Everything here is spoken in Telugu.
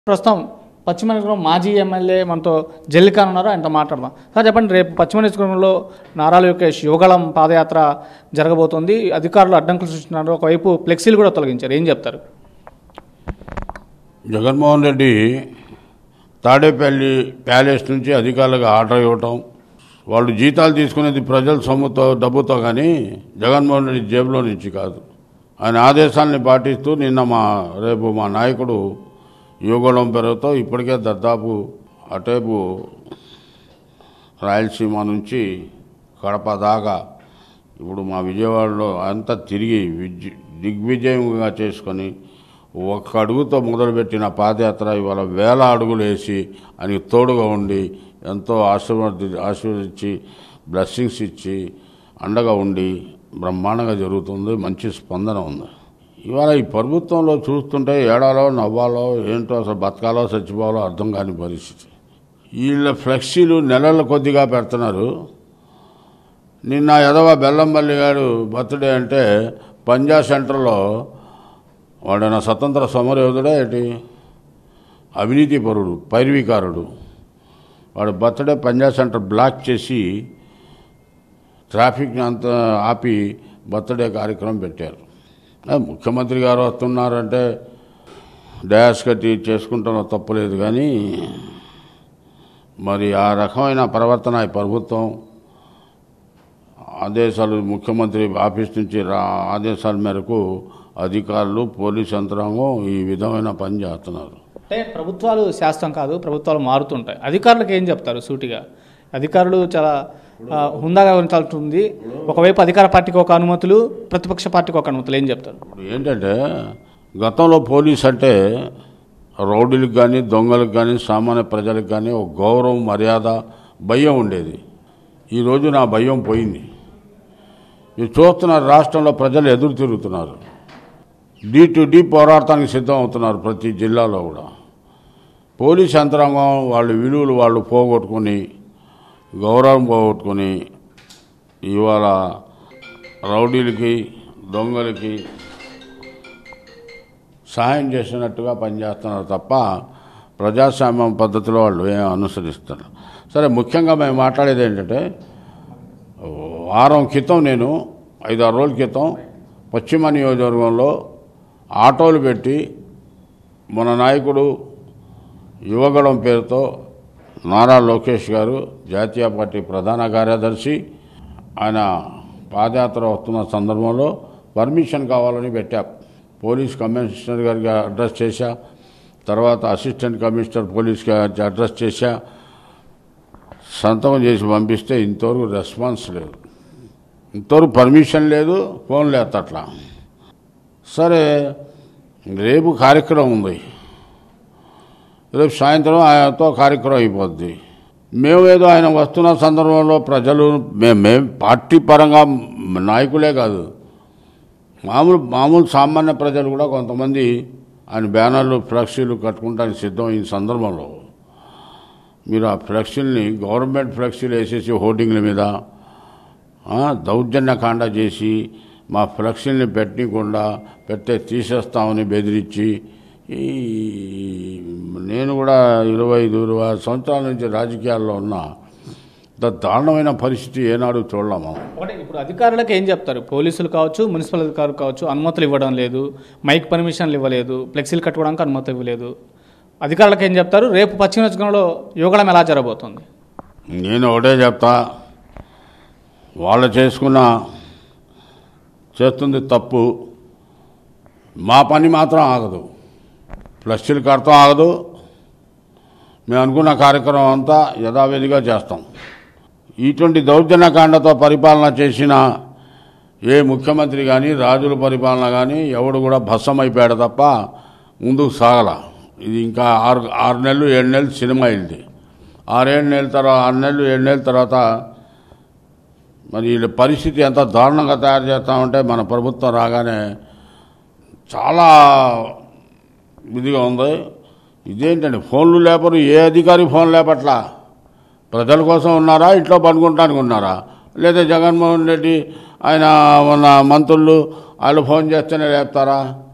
ప్రస్తుతం పశ్చిమ నియోజకవర్గం మాజీ ఎమ్మెల్యే మనతో జల్లికాన్ ఉన్నారు ఆయనతో మాట్లాడదాం సార్ చెప్పండి రేపు పశ్చిమ నియోజకవర్గంలో నారా లోకేష్ యువగళం పాదయాత్ర జరగబోతోంది అధికారులు అడ్డంకులు సృష్టిస్తున్నారు ఒకవైపు ఫ్లెక్సీలు కూడా తొలగించారు ఏం చెప్తారు జగన్మోహన్ రెడ్డి తాడేపల్లి ప్యాలెస్ నుంచి అధికారులకు ఆర్డర్ ఇవ్వటం వాళ్ళు జీతాలు తీసుకునేది ప్రజల సొమ్ముతో డబ్బుతో కానీ జగన్మోహన్ రెడ్డి జేబులో నుంచి కాదు ఆయన ఆదేశాలని పాటిస్తూ నిన్న మా రేపు మా నాయకుడు యువగొడం పేరుతో ఇప్పటికే దాదాపు అటేపు రాయలసీమ నుంచి కడప దాకా ఇప్పుడు మా విజయవాడలో అంతా తిరిగి విజ దిగ్విజయంగా చేసుకొని ఒక్క అడుగుతో మొదలుపెట్టిన పాదయాత్ర ఇవాళ వేల అడుగులు వేసి ఆయనకి తోడుగా ఉండి ఎంతో ఆశీర్వాది ఆశీర్వదించి బ్లెస్సింగ్స్ ఇచ్చి అండగా ఉండి బ్రహ్మాండంగా జరుగుతుంది మంచి స్పందన ఉంది ఇవాళ ఈ ప్రభుత్వంలో చూస్తుంటే ఏడాలో నవ్వాలో ఏంటో అసలు బతకాలో చచ్చిపోవాలో అర్థం కాని పరిస్థితి వీళ్ళ ఫ్లెక్సీలు నెలల కొద్దిగా పెడుతున్నారు నిన్న ఎదవ బెల్లంపల్లి గారు బర్త్డే అంటే పంజా సెంటర్లో వాడైనా స్వతంత్ర సమరయోధుడా ఏంటి అవినీతి పరుడు పైర్వీకారుడు వాడు బర్త్డే పంజా సెంటర్ బ్లాక్ చేసి ట్రాఫిక్ని అంత ఆపి బర్త్డే కార్యక్రమం పెట్టారు ఆ, ముఖ్యమంత్రి గారు వస్తున్నారంటే డ్యాష్ కట్టి చేసుకుంటానో తప్పలేదు కానీ మరి ఆ రకమైన ప్రవర్తన ఈ ప్రభుత్వం ఆదేశాలు ముఖ్యమంత్రి ఆఫీస్ నుంచి రా ఆదేశాల మేరకు అధికారులు పోలీస్ యంత్రాంగం ఈ విధమైన పని చేస్తున్నారు అంటే ప్రభుత్వాలు శాస్త్రం కాదు ప్రభుత్వాలు మారుతుంటాయి అధికారులకు ఏం చెప్తారు సూటిగా అధికారులు చాలా ఆ, హుందాగా ఉంచాల్సింది ఒకవైపు అధికార పార్టీకి ఒక అనుమతులు ప్రతిపక్ష పార్టీకి ఒక అనుమతులు ఏం చెప్తారు ఇప్పుడు ఏంటంటే గతంలో పోలీస్ అంటే రౌడీలకు కానీ దొంగలకు కానీ సామాన్య ప్రజలకు కానీ ఒక గౌరవం మర్యాద భయం ఉండేది ఈరోజు నా భయం పోయింది మీరు చూస్తున్నారు రాష్ట్రంలో ప్రజలు ఎదురు తిరుగుతున్నారు డీ టు డీ పోరాటానికి సిద్ధం అవుతున్నారు ప్రతి జిల్లాలో కూడా పోలీస్ యంత్రాంగం వాళ్ళ విలువలు వాళ్ళు పోగొట్టుకొని గౌరవం పోగొట్టుకొని ఇవాళ రౌడీలకి దొంగలకి సహాయం చేసినట్టుగా పనిచేస్తున్నారు తప్ప ప్రజాస్వామ్యం పద్ధతిలో వాళ్ళు ఏం అనుసరిస్తారు సరే ముఖ్యంగా మేము మాట్లాడేది ఏంటంటే వారం క్రితం నేను ఐదారు రోజుల క్రితం పశ్చిమ నియోజకవర్గంలో ఆటోలు పెట్టి మన నాయకుడు యువగడం పేరుతో నారా లోకేష్ గారు జాతీయ పార్టీ ప్రధాన కార్యదర్శి ఆయన పాదయాత్ర వస్తున్న సందర్భంలో పర్మిషన్ కావాలని పెట్టా పోలీస్ కమిషనర్ గారికి అడ్రస్ చేశా తర్వాత అసిస్టెంట్ కమిషనర్ పోలీస్ గారికి అడ్రస్ చేశా సంతకం చేసి పంపిస్తే ఇంతవరకు రెస్పాన్స్ లేదు ఇంతవరకు పర్మిషన్ లేదు ఫోన్ లేదు అట్లా సరే రేపు కార్యక్రమం ఉంది రేపు సాయంత్రం ఆయనతో కార్యక్రమం అయిపోద్ది మేము ఏదో ఆయన వస్తున్న సందర్భంలో ప్రజలు మేము మేము పార్టీ పరంగా నాయకులే కాదు మామూలు మామూలు సామాన్య ప్రజలు కూడా కొంతమంది ఆయన బ్యానర్లు ఫ్లెక్సీలు కట్టుకుంటానికి సిద్ధం ఈ సందర్భంలో మీరు ఆ ఫ్లెక్సీల్ని గవర్నమెంట్ ఫ్లెక్సీలు వేసేసి హోర్డింగ్ల మీద ఆ, దౌర్జన్యకాండ చేసి మా ఫ్లెక్సీల్ని పెట్టకుండా పెడితే తీసేస్తామని బెదిరించి ఈ నేను కూడా ఇరవై ఐదు ఇరవై ఆరు సంవత్సరాల నుంచి రాజకీయాల్లో ఉన్న ఇంత దారుణమైన పరిస్థితి ఏనాడు చూడలేము ఒకటి ఇప్పుడు అధికారులకు ఏం చెప్తారు పోలీసులు కావచ్చు మున్సిపల్ అధికారులు కావచ్చు అనుమతులు ఇవ్వడం లేదు మైక్ పర్మిషన్లు ఇవ్వలేదు ఫ్లెక్సీలు కట్టుకోవడానికి అనుమతి ఇవ్వలేదు అధికారులకు ఏం చెప్తారు రేపు పశ్చిమ నియోజకవర్గంలో యువగళం ఎలా జరగబోతోంది నేను ఒకటే చెప్తా వాళ్ళు చేసుకున్న చేస్తుంది తప్పు మా పని మాత్రం ఆగదు ఫ్లెక్సీలు కడతాం ఆగదు మేము అనుకున్న కార్యక్రమం అంతా యథావిధిగా చేస్తాం ఇటువంటి దౌర్జన్యకాండతో పరిపాలన చేసిన ఏ ముఖ్యమంత్రి కానీ రాజుల పరిపాలన కానీ ఎవడు కూడా భస్సమైపోయాడు తప్ప ముందుకు సాగల ఇది ఇంకా ఆరు ఆరు నెలలు ఏడు నెలలు సినిమా ఇది ఆరేడు నెలల తర్వాత ఆరు నెలలు ఏడు నెలల తర్వాత మరి వీళ్ళ పరిస్థితి ఎంత దారుణంగా తయారు చేస్తామంటే మన ప్రభుత్వం రాగానే చాలా ఇదిగా ఉంది ఇదేంటండి ఫోన్లు లేపరు ఏ అధికారి ఫోన్ లేపట్లా ప్రజల కోసం ఉన్నారా ఇంట్లో పనుకుంటానికి ఉన్నారా లేదా జగన్మోహన్ రెడ్డి ఆయన మన మంత్రులు వాళ్ళు ఫోన్ చేస్తేనే లేపుతారా